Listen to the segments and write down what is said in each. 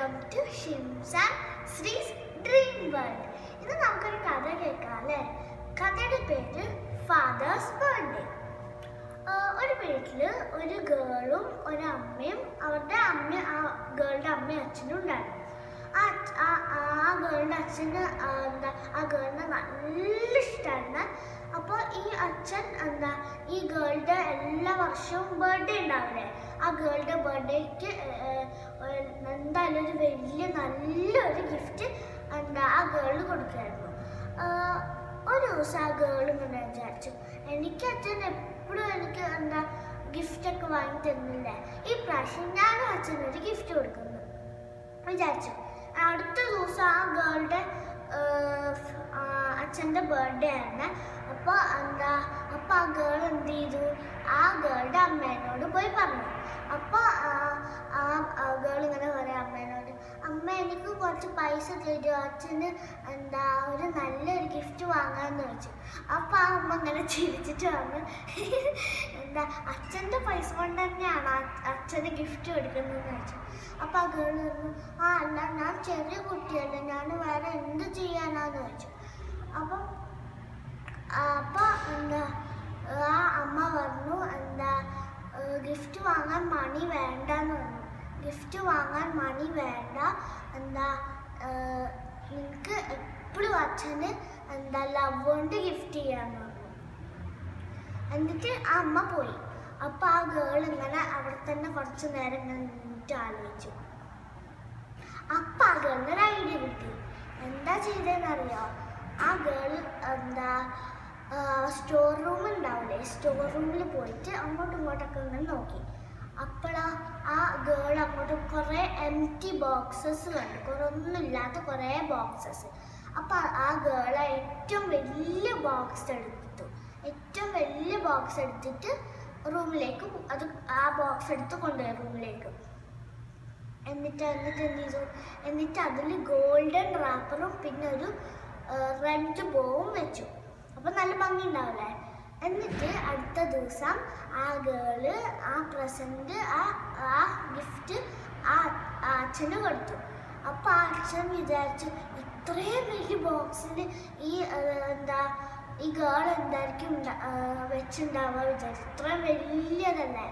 welcome to Shims and Sree's dream world ഇന്ന് നമുക്കൊരു കഥ കേൾക്കാം അല്ലേ കഥയുടെ പേര് ഫാദേഴ്സ് ബർത്ത്ഡേ ഒരു വീട്ടിൽ ഒരു ഗേളും ഒരു അമ്മയും അവരുടെ അമ്മ ആ ഗേളുടെ അമ്മയും അച്ഛനും ഉണ്ടായിരുന്നു ആ അച്ഛ- ആ ആ ഗേളുടെ അച്ഛന് ആ എന്താ ആ ഗേളിനെ നല്ല ഇഷ്ടമാണ് അപ്പോൾ ഈ അച്ഛൻ എന്താ ഈ ഗേളുടെ എല്ലാ വർഷവും ബർത്ത്ഡേ ഉണ്ടാവില്ലേ ആ ഗേളുടെ ബർത്ത്ഡേക്ക് എന്തായാലും ഒരു വലിയ നല്ലൊരു ഗിഫ്റ്റ് എന്താ ആ ഗേളിന് കൊടുക്കുമായിരുന്നു ആഹ് ഒരു ദിവസം ആ ഗേൾ ഇങ്ങനെ വിചാരിച്ചു എനിക്ക് അച്ഛൻ എപ്പോഴും എനിക്ക് എന്താ ഗിഫ്റ്റ് ഒക്കെ വാങ്ങി തരുന്നില്ലേ ഈ പ്രാവശ്യം ഞാനും അച്ഛനൊരു ഗിഫ്റ്റ് കൊടുക്കുന്നു വിചാരിച്ചു അടുത്ത ദിവസം ആ ഗേളുടെ അച്ഛൻ്റെ ബർത്ത്ഡേ ആണ് അപ്പോൾ എന്താ അപ്പോൾ ആ ഗേൾ എന്ത് ചെയ്തു ആ ഗേളുടെ അമ്മേനോട് പോയി പറഞ്ഞു അപ്പോൾ ആ ഗേൾ ഇങ്ങനെ പറയാം അമ്മേനോട് അമ്മ എനിക്ക് കുറച്ച് പൈസ തരുമോ അച്ഛന് എന്താ ഒരു നല്ലൊരു ഗിഫ്റ്റ് വാങ്ങാന്ന് ചോദിച്ചു അപ്പോൾ ആ അമ്മ ഇങ്ങനെ ചിരിച്ചിട്ട് പറഞ്ഞു എന്താ അച്ഛൻ്റെ പൈസ കൊണ്ട് തന്നെയാണ് അ- അച്ഛന് ഗിഫ്റ്റ് കൊടുക്കുന്നതെന്ന് ചോദിച്ചു അപ്പോൾ ആ ഗേൾ പറഞ്ഞു ആ അല്ല ഞാൻ ചെറിയ കുട്ടിയല്ലേ ഞാൻ വേറെ എന്ത് ചെയ്യാനാന്ന് ചോദിച്ചു അപ്പം അപ്പോൾ എന്താ ആ അമ്മ പറഞ്ഞു എന്താ ഗിഫ്റ്റ് വാങ്ങാൻ മണി വേണ്ടെന്ന് പറഞ്ഞു ഗിഫ്റ്റ് വാങ്ങാൻ മണി വേണ്ട എന്താ നിനക്ക് എപ്പോഴും അച്ഛന് എന്താ ലവ് കൊണ്ട് ഗിഫ്റ്റ് ചെയ്യാന്ന് പറഞ്ഞു എന്നിട്ട് ആ അമ്മ പോയി അപ്പോൾ ആ ഗേൾ ഇങ്ങനെ അവിടെ തന്നെ കുറച്ച് നേരം ഇങ്ങനെ നിന്നിട്ട് ആലോചിച്ചു അപ്പം ആ ഗേളിന് ഒരു ഐഡിയ കിട്ടി എന്താ ചെയ്തതെന്നറിയോ ആ ഗേൾ എന്താ സ്റ്റോർ റൂം ഉണ്ടാവില്ലേ സ്റ്റോർ റൂമിൽ പോയിട്ട് അങ്ങോട്ടും ഇങ്ങോട്ടൊക്കെ ഇങ്ങനെ നോക്കി അപ്പോഴാ ആ ഗേൾ അങ്ങോട്ട് കുറേ എം ടി ബോക്സസ് കണ്ടു കുറേ ഒന്നുമില്ലാത്ത കുറേ ബോക്സസ് അപ്പോൾ ആ ഗേൾ ഏറ്റവും വലിയ ബോക്സ് എടുത്തു ഏറ്റവും വലിയ ബോക്സ് എടുത്തിട്ട് റൂമിലേക്ക് അത് ആ ബോക്സ് എടുത്ത് കൊണ്ടുപോയി റൂമിലേക്ക് എന്നിട്ട് എന്നിട്ട് എന്ത് ചെയ്തു എന്നിട്ട് അതിൽ ഗോൾഡൻ റാപ്പറും പിന്നെ ഒരു റെഡ് ബോവും വെച്ചു അപ്പം നല്ല ഭംഗി ഉണ്ടാവില്ലേ എന്നിട്ട് അടുത്ത ദിവസം ആ ഗേള് ആ പ്രസൻറ്റ് ആ ആ ഗിഫ്റ്റ് ആ ആ അച്ഛന് കൊടുത്തു അപ്പോൾ ആ അച്ഛൻ വിചാരിച്ചു ഇത്രയും വലിയ ബോക്സിൽ ഈ ആ, എന്താ ഈ ഗേൾ എന്തായിരിക്കും ഉണ്ടാ- ആ, വെച്ചുണ്ടാവുക വിചാരിച്ചു ഇത്രയും വലിയതല്ലേ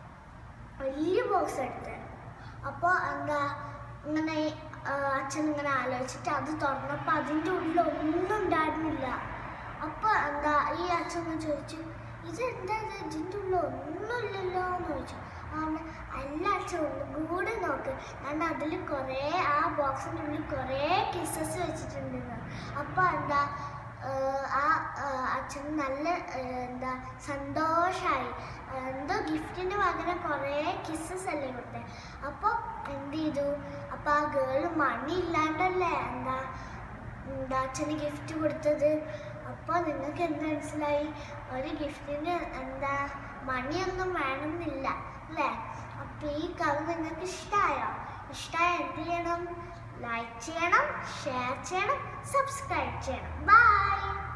വലിയ ബോക്സ് എടുത്ത് അപ്പോൾ എന്താ ഇങ്ങനെ ആ, അച്ഛൻ ഇങ്ങനെ ആലോചിച്ചിട്ട് അത് തുറന്നപ്പോൾ അതിൻ്റെ ഉള്ളിൽ ഒന്നും ഉണ്ടായിരുന്നില്ല അപ്പോൾ എന്താ ഈ അച്ഛൻ ഇങ്ങനെ ചോദിച്ചു ഇത് എന്താ ഇത് ഇതിൻ്റെ ഉള്ളിൽ ഒന്നുമില്ലല്ലോ എന്ന് ചോദിച്ചു ആണ് അല്ല അച്ഛൻ ഒന്നും കൂടെ നോക്ക് കാരണം അതിൽ കുറേ ആ ബോക്സിൻ്റെ ഉള്ളിൽ കുറേ കിസസ് വെച്ചിട്ടുണ്ടെന്ന് അപ്പോൾ എന്താ ഏഹ് ആ ഏഹ് അച്ഛന് നല്ല ഏഹ് എന്താ സന്തോഷമായി എന്തോ ഗിഫ്റ്റിന് പകരം കുറേ കിസ്സസ് അല്ലേ കൊടുത്തത് അപ്പോൾ എന്ത് ചെയ്തു അപ്പോൾ ആ ഗേൾ മണി ഇല്ലാണ്ടല്ലേ എന്താ എന്താ അച്ഛന് ഗിഫ്റ്റ് കൊടുത്തത് അപ്പോൾ നിങ്ങൾക്ക് എന്ത് മനസ്സിലായി ഒരു ഗിഫ്റ്റിന് എന്താ മണിയൊന്നും വേണമെന്നില്ല അല്ലേ അപ്പോൾ ഈ കഥ നിങ്ങൾക്ക് ഇഷ്ടമായോ ഇഷ്ടമായ എന്ത് ചെയ്യണം ലൈക്ക് ചെയ്യണം ഷെയർ ചെയ്യണം സബ്സ്ക്രൈബ് ചെയ്യണം ബൈ